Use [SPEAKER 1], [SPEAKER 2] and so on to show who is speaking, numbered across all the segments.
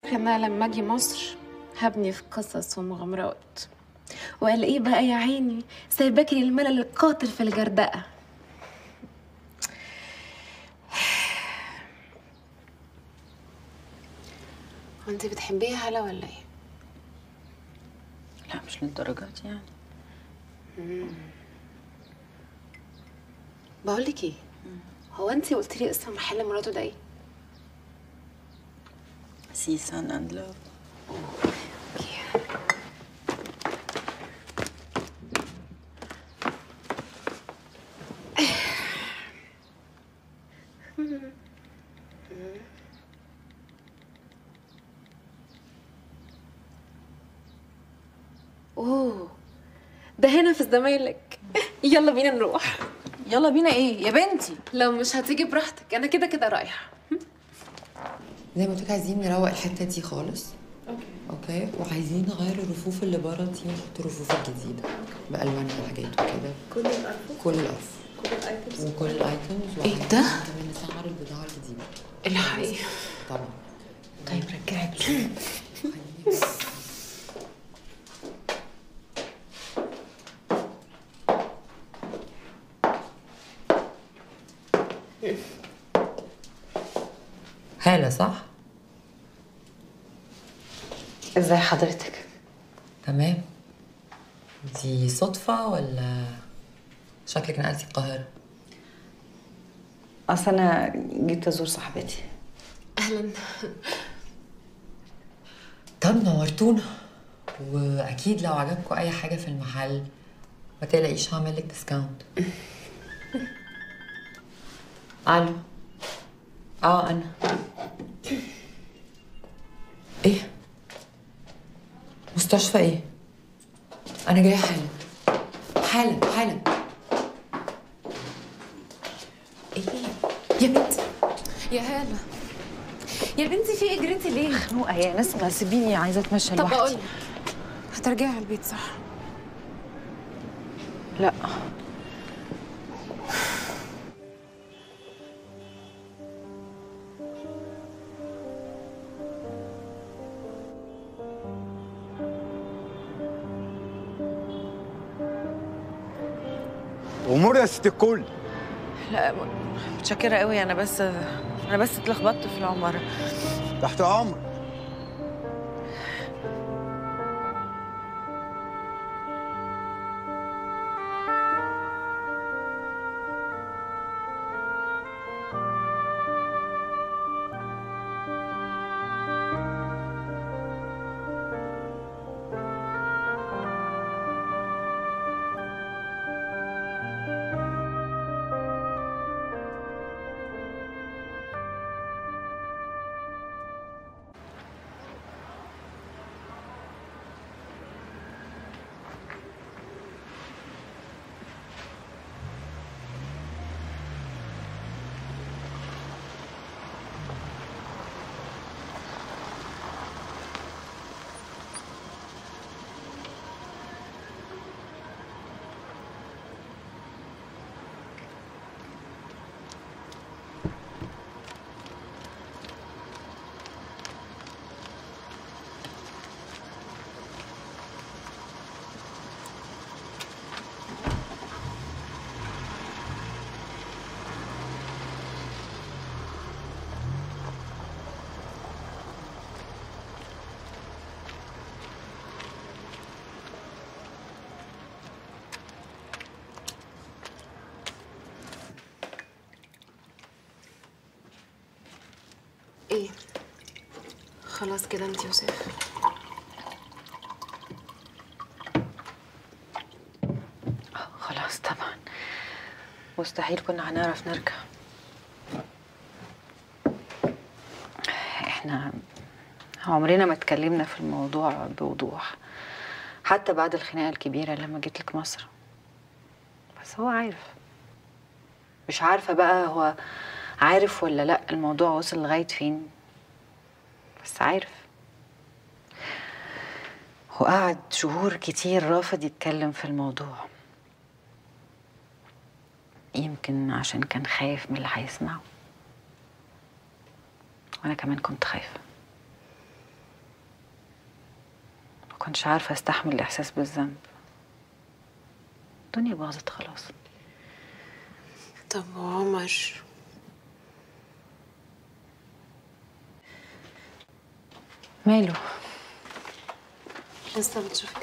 [SPEAKER 1] انا لما اجي مصر هبني في قصص ومغامرات وقال ايه بقى يا عيني سايباكي للملل القاتل في الجردقه هو انت بتحبيها هلا ولا ايه
[SPEAKER 2] لا مش للدرجات يعني
[SPEAKER 1] بقول لك ايه هو انت قلت لي اسم محل مراته ده ايه
[SPEAKER 2] سيسان اند لاف
[SPEAKER 1] اوه ده هنا في الزمالك يلا بينا نروح
[SPEAKER 2] يلا بينا ايه يا بنتي
[SPEAKER 1] لو مش هتيجي براحتك انا كده كده رايحه
[SPEAKER 3] زي ما قلت لك عايزين نروق الحته دي خالص اوكي وعايزين نغير الرفوف اللي بره دي ونحط الرفوف الجديده بالوانها وحاجات وكده كل الارفف كل الارفف كل الايتمز وكل الايتمز
[SPEAKER 1] إيه ده؟
[SPEAKER 3] كمان نسعر البضاعه الجديده
[SPEAKER 1] الحقيقه
[SPEAKER 3] طبعا
[SPEAKER 2] طيب رجعي بسرعه
[SPEAKER 3] هاله صح
[SPEAKER 2] ازاي حضرتك
[SPEAKER 3] تمام دي صدفه ولا شكلك نقلتي القاهره
[SPEAKER 2] اصل انا جيت ازور صاحبتي
[SPEAKER 1] اهلا
[SPEAKER 3] طب نورتونا واكيد لو عجبكم اي حاجه في المحل ما تقلقيش هعمل لك ديسكاونت الو اه انا ايه مستشفى ايه انا جايه حالا حالا حالا ايه
[SPEAKER 1] يا بنتي يا هاله يا بنتي في ايه جريتي ليه
[SPEAKER 2] مخنوقه يا نسمه سيبيني عايزه اتمشى
[SPEAKER 1] طب
[SPEAKER 2] لوحدي
[SPEAKER 1] اقول لك هترجعي على البيت صح
[SPEAKER 2] لا
[SPEAKER 4] امور يا ست الكل
[SPEAKER 2] لا متشكره قوي انا بس انا بس اتلخبطت في العماره
[SPEAKER 4] تحت امر
[SPEAKER 1] ايه خلاص كده انت يوسف
[SPEAKER 2] خلاص طبعا مستحيل كنا هنعرف نرجع احنا عمرنا ما اتكلمنا في الموضوع بوضوح حتى بعد الخناقة الكبيرة لما جيت لك مصر بس هو عارف مش عارفة بقى هو عارف ولا لا الموضوع وصل لغاية فين بس عارف وقعد شهور كتير رافض يتكلم في الموضوع يمكن عشان كان خايف من اللي هيسمعه وانا كمان كنت خايفه كنتش عارفة استحمل الإحساس بالذنب الدنيا باظت خلاص
[SPEAKER 1] طب عمر
[SPEAKER 2] ماله
[SPEAKER 1] لسه بتشوفي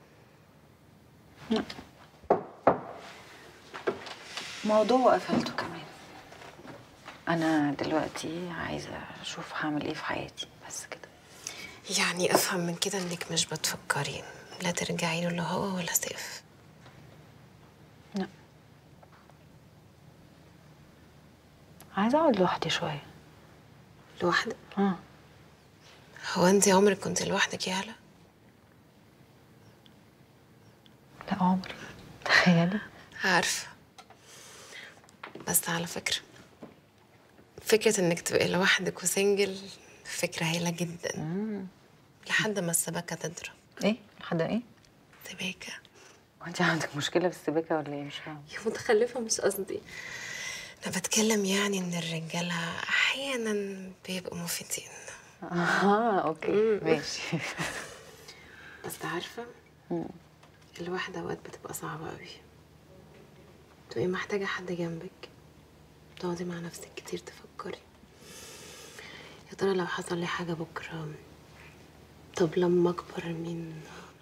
[SPEAKER 2] موضوع وقفلته كمان أنا دلوقتي عايزة أشوف هعمل إيه في حياتي بس كده
[SPEAKER 1] يعني افهم من كده انك مش بتفكري لا ترجعي له لا هو ولا سيف
[SPEAKER 2] لا عايزة أقعد لوحدي شوية
[SPEAKER 1] لوحدك
[SPEAKER 2] اه
[SPEAKER 1] هو انت عمرك كنت لوحدك يا هلا
[SPEAKER 2] لا عمري تخيلي
[SPEAKER 1] عارفه بس على فكره فكره انك تبقي لوحدك وسنجل فكره هايله جدا لحد ما السباكه تضرب
[SPEAKER 2] ايه لحد ايه
[SPEAKER 1] سباكه
[SPEAKER 2] وانت عندك مشكلة في السباكة ولا ايه مش فاهمة
[SPEAKER 1] يا متخلفه مش قصدي انا بتكلم يعني ان الرجاله احيانا بيبقوا مفيدين
[SPEAKER 2] اه اوكي ماشي
[SPEAKER 1] بس عارفة الواحدة أوقات بتبقى صعبة أوي تبقي محتاجة حد جنبك تقعدي مع نفسك كتير تفكري يا ترى لو حصل لي حاجة بكرة طب لما أكبر مين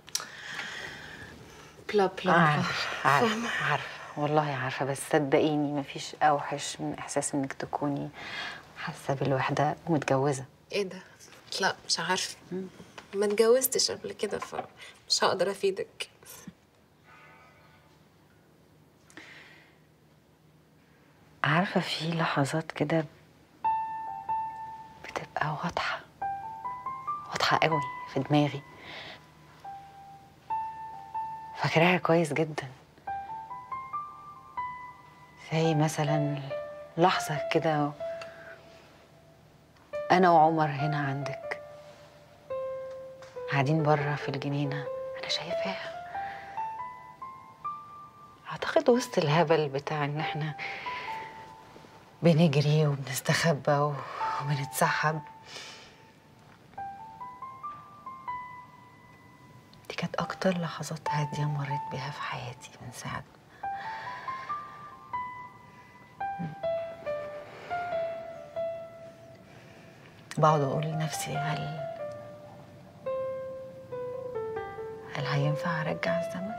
[SPEAKER 1] بلا بلا بلا
[SPEAKER 2] عارفة عارفة
[SPEAKER 1] فاهمة
[SPEAKER 2] عارفة والله عارفة بس صدقيني مفيش أوحش من إحساس إنك تكوني حاسة بالوحدة ومتجوزة
[SPEAKER 1] إيه ده؟ لا مش عارفة ما اتجوزتش قبل كده فمش هقدر أفيدك
[SPEAKER 2] عارفة في لحظات كده بتبقى واضحة واضحة قوي في دماغي فاكراها كويس جدا زي مثلا لحظة كده أنا وعمر هنا عندك قاعدين بره في الجنينة أنا شايفاها أعتقد وسط الهبل بتاع إن إحنا بنجري وبنستخبى و- وبنتسحب دي كانت أكتر لحظات هادية مريت بيها في حياتي من ساعة بقعد أقول لنفسي هل هل هينفع أرجع الزمن؟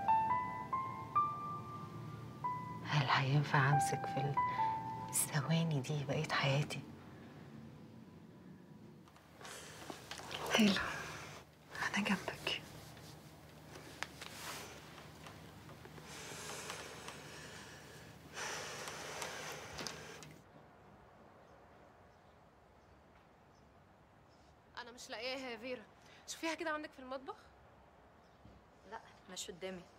[SPEAKER 2] هل هينفع أمسك في الثواني دي بقية حياتي؟
[SPEAKER 1] هلا أنا جنبك أنا مش لاقياها يا فيرا شوفيها كده عندك في المطبخ
[SPEAKER 5] لا مش قدامي